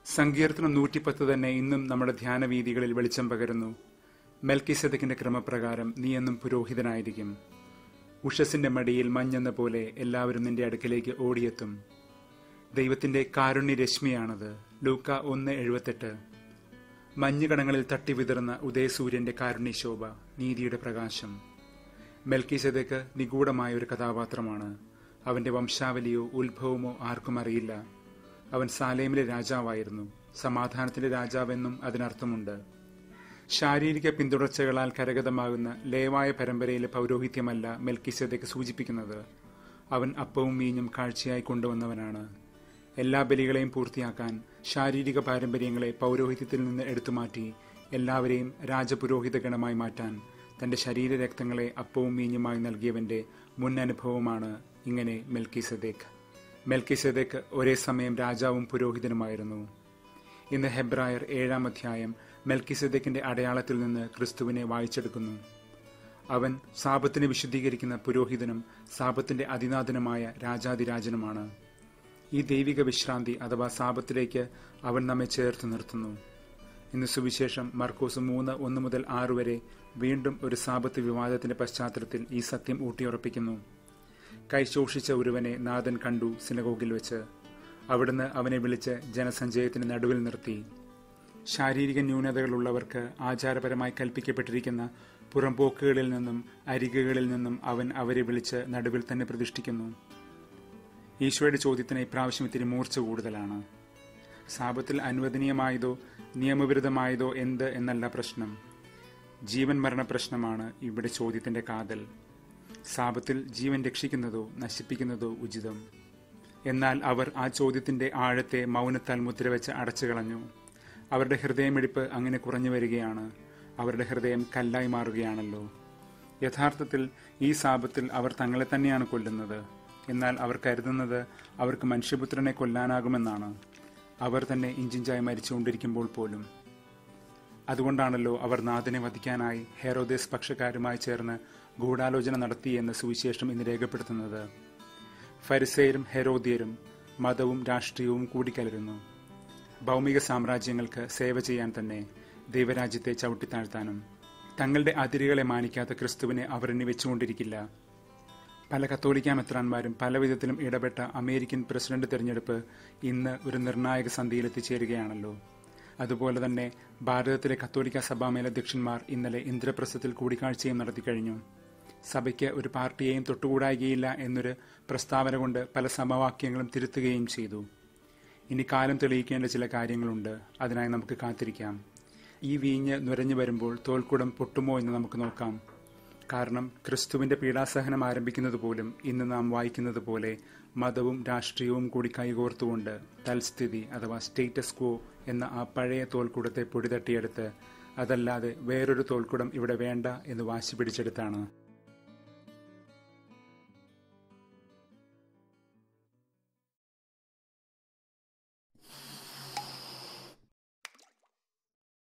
സങ്കീർത്തനം നൂറ്റിപ്പത്ത് തന്നെ ഇന്നും നമ്മുടെ ധ്യാനവീതികളിൽ വെളിച്ചം പകരുന്നു മെൽക്കിസദക്കിന്റെ ക്രമപ്രകാരം നീ എന്നും പുരോഹിതനായിരിക്കും ഉഷസിന്റെ മടിയിൽ മഞ്ഞെന്ന പോലെ എല്ലാവരും നിന്റെ അടുക്കലേക്ക് ഓടിയെത്തും ദൈവത്തിന്റെ കാരുണ്യരശ്മിയാണത് ലൂക്ക ഒന്ന് എഴുപത്തെട്ട് മഞ്ഞുകണങ്ങളിൽ തട്ടിവിതറുന്ന ഉദയസൂര്യന്റെ കാരുണ്യശോഭ നീതിയുടെ പ്രകാശം മെൽക്കിസദക്ക് നിഗൂഢമായ ഒരു കഥാപാത്രമാണ് അവന്റെ വംശാവലിയോ ഉത്ഭവമോ ആർക്കും അറിയില്ല അവൻ സാലേമിലെ രാജാവായിരുന്നു സമാധാനത്തിന്റെ രാജാവെന്നും അതിനർത്ഥമുണ്ട് ശാരീരിക പിന്തുടർച്ചകളാൽ കരഗതമാകുന്ന ലേവായ പരമ്പരയിലെ പൗരോഹിത്യമല്ല മെൽക്കിസദക്ക് സൂചിപ്പിക്കുന്നത് അവൻ അപ്പവും മീഞ്ഞും കാഴ്ചയായി കൊണ്ടുവന്നവനാണ് എല്ലാ ബലികളെയും പൂർത്തിയാക്കാൻ ശാരീരിക പാരമ്പര്യങ്ങളെ പൗരോഹിത്യത്തിൽ നിന്ന് എടുത്തുമാറ്റി എല്ലാവരെയും രാജപുരോഹിത ഗണമായി മാറ്റാൻ തന്റെ ശരീരരക്തങ്ങളെ അപ്പവും മീഞ്ഞുമായി നൽകിയവന്റെ മുൻ അനുഭവമാണ് ഇങ്ങനെ മെൽക്കി സദേഖ് മെൽക്കി സദേഖ് ഒരേ സമയം രാജാവും പുരോഹിതനുമായിരുന്നു ഇന്ന് ഹെബ്രായർ ഏഴാം അധ്യായം മെൽക്കി സദേക്കിന്റെ അടയാളത്തിൽ നിന്ന് ക്രിസ്തുവിനെ വായിച്ചെടുക്കുന്നു അവൻ സാപത്തിനെ വിശുദ്ധീകരിക്കുന്ന പുരോഹിതനും സാപത്തിന്റെ അതിനാഥനുമായ രാജാതിരാജനുമാണ് ഈ ദൈവിക വിശ്രാന്തി അഥവാ സാപത്തിലേക്ക് അവൻ നമ്മെ ചേർത്ത് നിർത്തുന്നു ഇന്ന് സുവിശേഷം മർക്കോസ് മൂന്ന് ഒന്ന് മുതൽ ആറ് വരെ വീണ്ടും ഒരു സാപത്ത് വിവാദത്തിന്റെ പശ്ചാത്തലത്തിൽ ഈ സത്യം ഊട്ടിയുറപ്പിക്കുന്നു കൈശോഷിച്ച ഒരുവനെ നാഥൻ കണ്ടു സിനഗോഗിൽ വെച്ച് അവിടുന്ന് അവനെ വിളിച്ച് ജനസഞ്ചയത്തിന് നടുവിൽ നിർത്തി ശാരീരിക ന്യൂനതകളുള്ളവർക്ക് ആചാരപരമായി കൽപ്പിക്കപ്പെട്ടിരിക്കുന്ന പുറംപോക്കുകളിൽ നിന്നും അരികുകളിൽ നിന്നും അവൻ അവരെ വിളിച്ച് നടുവിൽ തന്നെ പ്രതിഷ്ഠിക്കുന്നു ഈശോയുടെ ചോദ്യത്തിന് ഇപ്രാവശ്യം ഇത്തിരി മൂർച്ച കൂടുതലാണ് സാപത്തിൽ അനുവദനീയമായതോ നിയമവിരുദ്ധമായതോ എന്ത് എന്നല്ല പ്രശ്നം ജീവൻ മരണ പ്രശ്നമാണ് ഇവിടെ ചോദ്യത്തിന്റെ കാതൽ സാപത്തിൽ ജീവൻ രക്ഷിക്കുന്നതോ നശിപ്പിക്കുന്നതോ ഉചിതം എന്നാൽ അവർ ആ ചോദ്യത്തിന്റെ ആഴത്തെ മൗനത്താൽ മുദ്രവെച്ച് അടച്ചു കളഞ്ഞു അവരുടെ ഹൃദയമിടിപ്പ് അങ്ങനെ കുറഞ്ഞു വരികയാണ് അവരുടെ ഹൃദയം കല്ലായി മാറുകയാണല്ലോ യഥാർത്ഥത്തിൽ ഈ സാപത്തിൽ അവർ തങ്ങളെ തന്നെയാണ് കൊല്ലുന്നത് എന്നാൽ അവർ കരുതുന്നത് അവർക്ക് മനുഷ്യപുത്രനെ കൊല്ലാനാകുമെന്നാണ് അവർ തന്നെ ഇഞ്ചിഞ്ചായി മരിച്ചുകൊണ്ടിരിക്കുമ്പോൾ പോലും അതുകൊണ്ടാണല്ലോ അവർ നാഥനെ വധിക്കാനായി ഹെറോദേസ് പക്ഷക്കാരുമായി ചേർന്ന് ഗൂഢാലോചന നടത്തിയെന്ന് സുവിശേഷം ഇന്ന് രേഖപ്പെടുത്തുന്നത് ഫരിസേരും ഹെരോദിയരും മതവും രാഷ്ട്രീയവും കൂടിക്കലരുന്നു ഭൗമിക സാമ്രാജ്യങ്ങൾക്ക് സേവ ചെയ്യാൻ തന്നെ ദൈവരാജ്യത്തെ ചവിട്ടിത്താഴ്ത്താനും തങ്ങളുടെ അതിരുകളെ മാനിക്കാത്ത ക്രിസ്തുവിനെ അവർ ഇനി വെച്ചുകൊണ്ടിരിക്കില്ല പല കത്തോലിക്ക മെത്രാന്മാരും പല വിധത്തിലും ഇടപെട്ട അമേരിക്കൻ പ്രസിഡന്റ് തിരഞ്ഞെടുപ്പ് ഇന്ന് ഒരു നിർണായക സന്ധിയിൽ എത്തിച്ചേരുകയാണല്ലോ അതുപോലെ തന്നെ ഭാരതത്തിലെ കത്തോലിക്ക സഭാ മേലധ്യക്ഷന്മാർ ഇന്നലെ ഇന്ദ്രപ്രസ്ഥത്തിൽ കൂടിക്കാഴ്ചയും നടത്തിക്കഴിഞ്ഞു സഭയ്ക്ക് ഒരു പാർട്ടിയെയും തൊട്ടുകൂടായികയില്ല എന്നൊരു പ്രസ്താവന കൊണ്ട് പല സമവാക്യങ്ങളും തിരുത്തുകയും ചെയ്തു ഇനി കാലം തെളിയിക്കേണ്ട ചില കാര്യങ്ങളുണ്ട് അതിനായി നമുക്ക് കാത്തിരിക്കാം ഈ വീഞ്ഞ് നുരഞ്ഞു വരുമ്പോൾ തോൽക്കുടം പൊട്ടുമോ എന്ന് നമുക്ക് നോക്കാം കാരണം ക്രിസ്തുവിന്റെ പീഡാസഹനം ആരംഭിക്കുന്നത് പോലും ഇന്ന് നാം വായിക്കുന്നത് പോലെ മതവും രാഷ്ട്രീയവും കൂടി കൈകോർത്തുകൊണ്ട് തൽസ്ഥിതി അഥവാ സ്റ്റേറ്റസ് ക്വോ എന്ന ആ പഴയ തോൽക്കുടത്തെ പൊടിതട്ടിയെടുത്ത് അതല്ലാതെ വേറൊരു തോൽക്കുടം ഇവിടെ വേണ്ട എന്ന് വാശി പിടിച്ചെടുത്താണ്